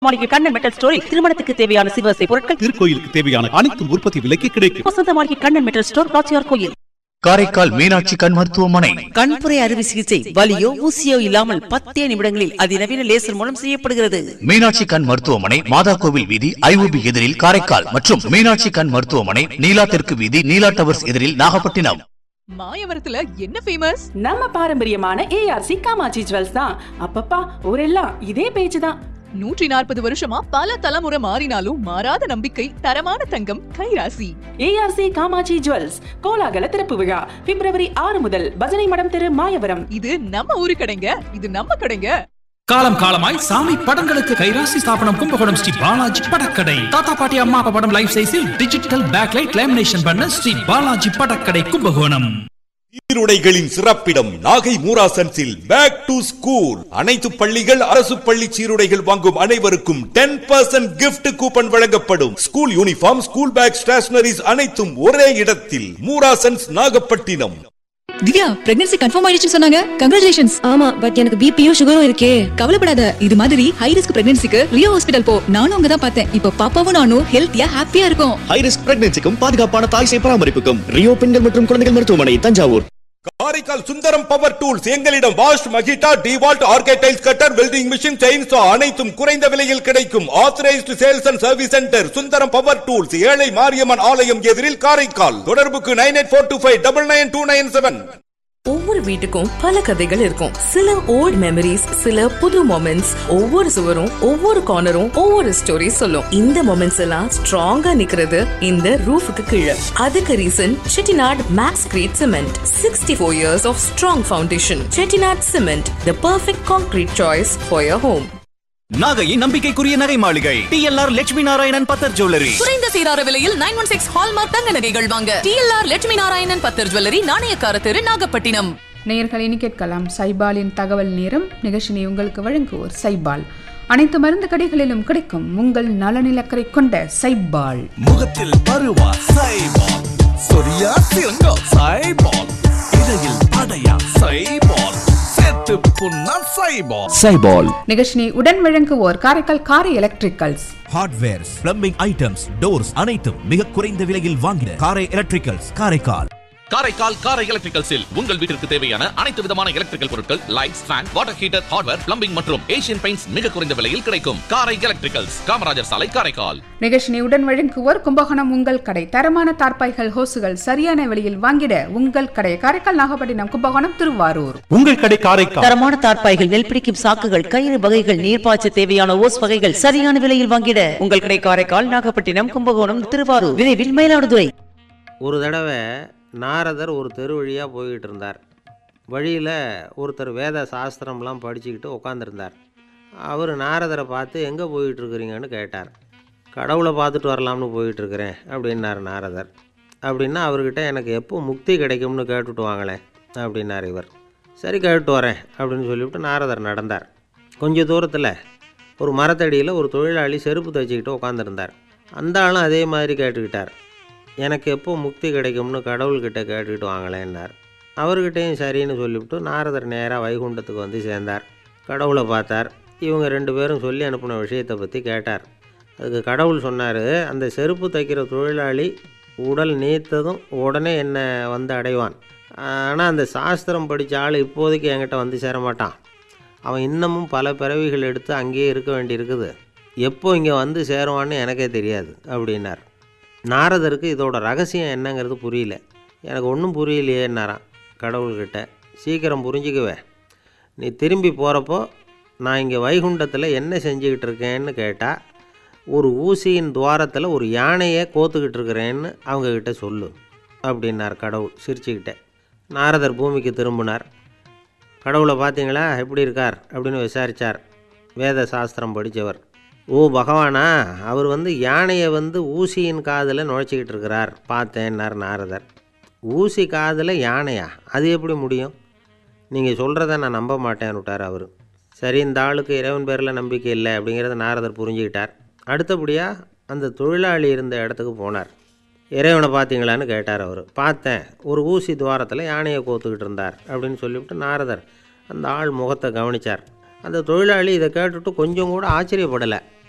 மாளிகை கண்ணன் மெட்டல் ஸ்டோரில் திருமணத்துக்கு தேவையான சிவசை பொருட்கள் திருக்கோயிலுக்கு தேவையான அனைத்து உற்பத்தி விலைக்கு கிடைக்கும் வசந்த மாளிகை கண்ணன் மெட்டல் ஸ்டோர் ராச்சியார் கோயில் காரைக்கால் மீனாட்சி கண் மருத்துவமனை கண்புரை அறுவை சிகிச்சை வலியோ ஊசியோ இல்லாமல் பத்தே நிமிடங்களில் அதிநவீன லேசர் மூலம் செய்யப்படுகிறது மீனாட்சி கண் மருத்துவமனை மாதா கோவில் வீதி ஐஓபி எதிரில் காரைக்கால் மற்றும் மீனாட்சி கண் மருத்துவமனை நீலா தெற்கு வீதி நீலா டவர்ஸ் எதிரில் நாகப்பட்டினம் மாயவரத்துல என்ன ஃபேமஸ் நம்ம பாரம்பரியமான ஏஆர்சி காமாட்சி ஜுவல்ஸ் தான் அப்பப்பா ஊரெல்லாம் இதே பேச்சு தான் நூற்றி நாற்பது வருஷமா பல தலைமுறை மாறினாலும் மாறாத நம்பிக்கை தரமான தங்கம் கைராசி ஏஆர்சி காமாட்சி ஜுவல்ஸ் கோலாகல திறப்பு விழா பிப்ரவரி ஆறு முதல் பஜனை மடம் தெரு மாயவரம் இது நம்ம ஊரு கடைங்க இது நம்ம கடைங்க காலம் காலமாய் சாமி படங்களுக்கு கைராசி ஸ்தாபனம் கும்பகோணம் ஸ்ரீ பாலாஜி படக்கடை தாத்தா பாட்டி அம்மா அப்பா படம் லைஃப் சைஸில் டிஜிட்டல் பேக்லைட் லேமினேஷன் பண்ண ஸ்ரீ பாலாஜி படக்கடை கும்பகோணம் சீருடைகளின் சிறப்பிடம் நாகை மூராசன்ஸில் பேக் டு ஸ்கூல் அனைத்து பள்ளிகள் அரசு பள்ளி சீருடைகள் வாங்கும் அனைவருக்கும் டென் பர்சன்ட் கிஃப்ட் கூப்பன் வழங்கப்படும் school uniform school bag stationeries அனைத்தும் ஒரே இடத்தில் மூராசன்ஸ் நாகப்பட்டினம் திவ்யா பிரெக்னன்சி கன்ஃபார்ம் ஆயிடுச்சு சொன்னாங்க கங்க்ராச்சுலேஷன்ஸ் ஆமா பட் எனக்கு பிபியும் சுகரும் இருக்கே கவலைப்படாத இது மாதிரி ஹை ரிஸ்க் பிரெக்னன்சிக்கு ரியோ ஹாஸ்பிடல் போ நானும் அங்க தான் பார்த்தேன் இப்போ பாப்பாவும் நானும் ஹெல்த்தியா ஹாப்பியா இருக்கும் ஹை ரிஸ்க் பிரெக்னன்சிக்கும் பாதுகாப்பான தாய் சேய் பராமரிப்புக்கும் ரியோ பெண்கள் மற்றும் குழந்தைகள் மருத்துவமனை தஞ்சாவூர் காரைக்கால் சுந்தரம் பவர் டூல்ஸ் எங்களிடம் வாஷ் மகிட்டா டிவால்ட் ஆர்கேடைல்ஸ் கட்டர் வெல்டிங் மிஷின் செயின்சா அனைத்தும் குறைந்த விலையில் கிடைக்கும் authorised sales and service centre Sundaram power tools ஏழை மாரியம்மன் ஆலயம் எதிரில் காரைக்கால் தொடர்புக்கு nine eight four two five double nine two nine seven ஒவ்வொரு வீட்டுக்கும் பல கதைகள் இருக்கும் சில ஓல்ட் மெமரிஸ் சில புது மொமெண்ட்ஸ் ஒவ்வொரு சுவரும் ஒவ்வொரு கார்னரும் ஒவ்வொரு ஸ்டோரி சொல்லும் இந்த மொமெண்ட்ஸ் எல்லாம் ஸ்ட்ராங்கா நிக்கிறது இந்த ரூஃபுக்கு கீழே அதுக்கு reason Chettinad Maxcrete cement sixty four years of strong foundation Chettinad cement the perfect concrete choice for your home நாகையின் நம்பிக்கைக்குரிய நகை மாளிகை டிஎல்ஆர் லட்சுமி நாராயணன் பத்தர் ஜுவல்லரி குறைந்த சீரார விலையில் நைன் ஒன் சிக்ஸ் ஹால்மார்க் தங்க நகைகள் வாங்க டிஎல்ஆர் லட்சுமி நாராயணன் பத்தர் ஜுவல்லரி நாணயக்கார தெரு நாகப்பட்டினம் நேயர்கள் இனி கேட்கலாம் சைபாலின் தகவல் நேரம் நிகழ்ச்சியை உங்களுக்கு வழங்குவோர் சைபால் அனைத்து மருந்து கடைகளிலும் கிடைக்கும் உங்கள் நலனிலக்கரை கொண்ட சைபால் முகத்தில் பருவா சைபால் சொரியா சிறங்கோ சைபால் இடையில் படையா சைபால் சேர்த்து புண்ணா சைபால் சைபால் நிகழ்ச்சியை உடன் வழங்குவோர் Karaikal Karai electricals hardwares plumbing items doors அனைத்தும் மிக குறைந்த விலையில் வாங்கின காரை எலக்ட்ரிக்கல்ஸ் காரைக்கால் காரைக்கால் காரை எலக்ட்ரிக்கல்ஸில் உங்கள் வீட்டிற்கு தேவையான அனைத்து விதமான எலக்ட்ரிக்கல் பொருட்கள் lights fan water heater hardware plumbing மற்றும் ஏசியன் பெயிண்ட்ஸ் மிக குறைந்த விலையில் கிடைக்கும் காரை எலக்ட்ரிக்கல்ஸ் காமராஜர் சாலை காரைக்கால் நிகழ்ச்சியை உடன் வழங்குவோர் கும்பகோணம் உங்கள் கடை தரமான தார்பாய்கள் ஹோசுகள் சரியான விலையில் வாங்கிட உங்கள் கடை காரைக்கால் நாகப்பட்டினம் கும்பகோணம் திருவாரூர் உங்கள் கடை காரைக்கால் தரமான தார்ப்பாய்கள் நெல் பிடிக்கும் சாக்குகள் கயிறு வகைகள் நீர்ப்பாய்ச்ச தேவையான ஓஸ் வகைகள் சரியான விலையில் வாங்கிட உங்கள் கடை காரைக்கால் நாகப்பட்டினம் கும்பகோணம் திருவாரூர் விரைவில் மயிலாடுதுறை ஒரு தடவை நாரதர் ஒரு தெரு வழியாக போய்கிட்டு இருந்தார் வழியில் ஒருத்தர் வேத சாஸ்திரம்லாம் படிச்சுக்கிட்டு உட்காந்துருந்தார் அவர் நாரதரை பார்த்து எங்கே போயிட்டுருக்குறீங்கன்னு கேட்டார் கடவுளை பார்த்துட்டு வரலாம்னு போயிட்டுருக்கிறேன் அப்படின்னார் நாரதர் அப்படின்னா அவர்கிட்ட எனக்கு எப்போ முக்தி கிடைக்கும்னு கேட்டுட்டு வாங்களேன் அப்படின்னார் இவர் சரி கேட்டு வரேன் அப்படின்னு சொல்லிவிட்டு நாரதர் நடந்தார் கொஞ்ச தூரத்தில் ஒரு மரத்தடியில் ஒரு தொழிலாளி செருப்பு தைச்சிக்கிட்டு உட்காந்துருந்தார் அந்த ஆளும் அதே மாதிரி கேட்டுக்கிட்டார் எனக்கு எப்போ முக்தி கிடைக்கும்னு கடவுள்கிட்ட கேட்டுக்கிட்டு வாங்களேன்னார் அவர்கிட்டையும் சரின்னு சொல்லிவிட்டு நாரதர் நேராக வைகுண்டத்துக்கு வந்து சேர்ந்தார் கடவுளை பார்த்தார் இவங்க ரெண்டு பேரும் சொல்லி அனுப்பின விஷயத்தை பற்றி கேட்டார் அதுக்கு கடவுள் சொன்னார் அந்த செருப்பு தைக்கிற தொழிலாளி உடல் நீத்ததும் உடனே என்னை வந்து அடைவான் ஆனால் அந்த சாஸ்திரம் படித்த ஆள் இப்போதைக்கு என்கிட்ட வந்து சேர மாட்டான் அவன் இன்னமும் பல பிறவிகள் எடுத்து அங்கேயே இருக்க வேண்டியிருக்குது எப்போ இங்கே வந்து சேருவான்னு எனக்கே தெரியாது அப்படின்னார் நாரதருக்கு இதோட ரகசியம் என்னங்கிறது புரியல எனக்கு ஒன்றும் புரியலையேன்னாரான் கடவுள்கிட்ட சீக்கிரம் புரிஞ்சுக்குவேன் நீ திரும்பி போகிறப்போ நான் இங்கே வைகுண்டத்தில் என்ன செஞ்சுக்கிட்டு இருக்கேன்னு கேட்டால் ஒரு ஊசியின் துவாரத்தில் ஒரு யானையை கோத்துக்கிட்டு இருக்கிறேன்னு அவங்கக்கிட்ட சொல்லு அப்படின்னார் கடவுள் சிரிச்சுக்கிட்டே நாரதர் பூமிக்கு திரும்பினார் கடவுளை பார்த்தீங்களா எப்படி இருக்கார் அப்படின்னு விசாரித்தார் வேத சாஸ்திரம் படித்தவர் ஓ பகவானா அவர் வந்து யானையை வந்து ஊசியின் காதில் நுழைச்சிக்கிட்டு இருக்கிறார் பார்த்தேன்னார் நாரதர் ஊசி காதில் யானையா அது எப்படி முடியும் நீங்கள் சொல்கிறத நான் நம்ப மாட்டேன்னு விட்டார் அவர் சரி இந்த ஆளுக்கு இறைவன் பேரில் நம்பிக்கை இல்லை அப்படிங்கிறத நாரதர் புரிஞ்சுக்கிட்டார் அடுத்தபடியாக அந்த தொழிலாளி இருந்த இடத்துக்கு போனார் இறைவனை பார்த்தீங்களான்னு கேட்டார் அவர் பார்த்தேன் ஒரு ஊசி துவாரத்தில் யானையை கோத்துக்கிட்டு இருந்தார் அப்படின்னு சொல்லிவிட்டு நாரதர் அந்த ஆள் முகத்தை கவனித்தார் அந்த தொழிலாளி இதை கேட்டுட்டு கொஞ்சம் கூட ஆச்சரியப்படலை